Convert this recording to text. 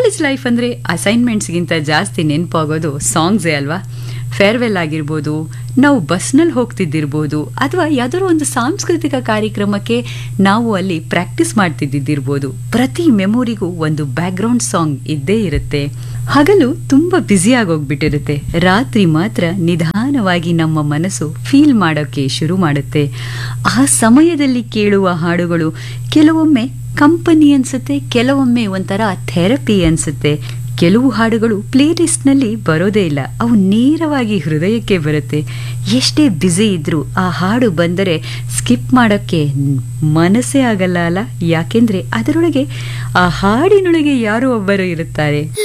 college life ಅಂದರೆ ಅಸೈನ್ಮೆಂಟ್ಸ್ಗಿಂತ ಜಾಸ್ತಿ ನೆನಪಾಗೋದು ಸಾಂಗ್ಸೇ ಅಲ್ವಾ ಫೇರ್ವೆಲ್ ಆಗಿರ್ಬೋದು ನಾವು ಬಸ್ನಲ್ಲಿ ಹೋಗ್ತಿದ್ದಿರ್ಬೋದು ಅಥವಾ ಯಾವ್ದಾದ್ರು ಒಂದು ಸಾಂಸ್ಕೃತಿಕ ಕಾರ್ಯಕ್ರಮಕ್ಕೆ ನಾವು ಅಲ್ಲಿ ಪ್ರಾಕ್ಟೀಸ್ ಮಾಡ್ತಿದ್ದಿದ್ದಿರ್ಬೋದು ಪ್ರತಿ ಮೆಮೊರಿಗೂ ಒಂದು ಬ್ಯಾಕ್ಗ್ರೌಂಡ್ ಸಾಂಗ್ ಇದ್ದೇ ಇರುತ್ತೆ ಹಗಲು ತುಂಬ ಬ್ಯುಸಿ ಆಗೋಗ್ಬಿಟ್ಟಿರುತ್ತೆ ರಾತ್ರಿ ಮಾತ್ರ ನಿಧಾನವಾಗಿ ನಮ್ಮ ಮನಸ್ಸು ಫೀಲ್ ಮಾಡೋಕ್ಕೆ ಶುರು ಮಾಡುತ್ತೆ ಆ ಸಮಯದಲ್ಲಿ ಕೇಳುವ ಹಾಡುಗಳು ಕೆಲವೊಮ್ಮೆ ಕಂಪನಿ ಅನ್ಸುತ್ತೆ ಕೆಲವೊಮ್ಮೆ ಒಂಥರ ಥೆರಪಿ ಅನ್ಸುತ್ತೆ ಕೆಲವು ಹಾಡುಗಳು ಪ್ಲೇ ಲಿಸ್ಟ್ನಲ್ಲಿ ಬರೋದೇ ಇಲ್ಲ ಅವು ನೇರವಾಗಿ ಹೃದಯಕ್ಕೆ ಬರುತ್ತೆ ಎಷ್ಟೇ ಬ್ಯುಸಿ ಇದ್ರೂ ಆ ಹಾಡು ಬಂದರೆ ಸ್ಕಿಪ್ ಮಾಡೋಕ್ಕೆ ಮನಸ್ಸೇ ಆಗಲ್ಲ ಅಲ್ಲ ಯಾಕೆಂದ್ರೆ ಅದರೊಳಗೆ ಆ ಹಾಡಿನೊಳಗೆ ಯಾರೋ ಒಬ್ಬರು ಇರುತ್ತಾರೆ